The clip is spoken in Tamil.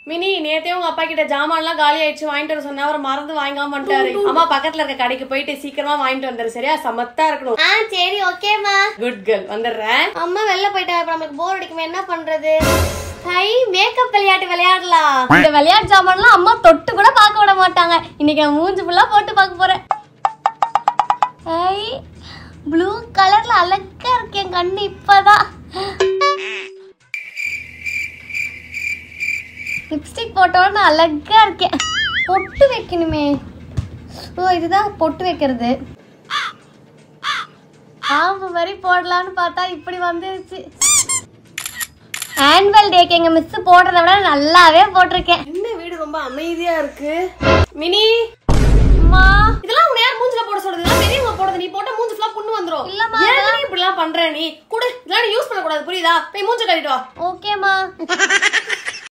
மினி நேத்தே உங்க அப்பா கிட்ட ஜாமான்லாம் காலி ஆயிடுச்சு வாங்கிட்டு வர சொன்னா அவர் மறந்து வாங்காம வந்துட்டாரு அம்மா பக்கத்துல இருக்க கடைக்கு போயிட்டு சீக்கிரமா வாங்கிட்டு வந்துரு சரியா சமத்தா இருக்கணும் ஆ சரி ஓகேம்மா குட் கேர்ள் வந்துடுறேன் அம்மா வெளில போயிட்டா இப்ப நமக்கு போர் அடிக்குமே என்ன பண்றது ஹை மேக்கப் விளையாட்டு விளையாடலாம் இந்த விளையாட்டு ஜாமான்லாம் அம்மா தொட்டு கூட பார்க்க விட மாட்டாங்க இன்னைக்கு நான் மூஞ்சி ஃபுல்லா போட்டு பார்க்க போறேன் ஹை ப்ளூ கலர்ல அழகா இருக்கு என் கண்ணு இப்பதான் லிப்ஸ்டிக் போட்டோன்னு அழகா இருக்கேன் பொட்டு வைக்கணுமே ஓ இதுதான் பொட்டு வைக்கிறது பாம்பு மாதிரி போடலாம்னு பார்த்தா இப்படி வந்துருச்சு ஆனுவல் டேக்கு எங்க மிஸ் போடுறத விட நல்லாவே போட்டிருக்கேன் என்ன வீடு ரொம்ப அமைதியா இருக்கு மினி அம்மா இதெல்லாம் உன்னை யார் மூஞ்சில போட சொல்றது இதெல்லாம் பெரியவங்க போடுறது நீ போட்டா மூஞ்சி ஃபுல்லா புண்ணு வந்துரும் இல்லம்மா, ஏன் நீ இப்படி எல்லாம் பண்ற நீ குடு இதெல்லாம் யூஸ் பண்ண கூடாது புரியுதா போய் மூஞ்சி கட்டிட்டு வா ஓகேம்மா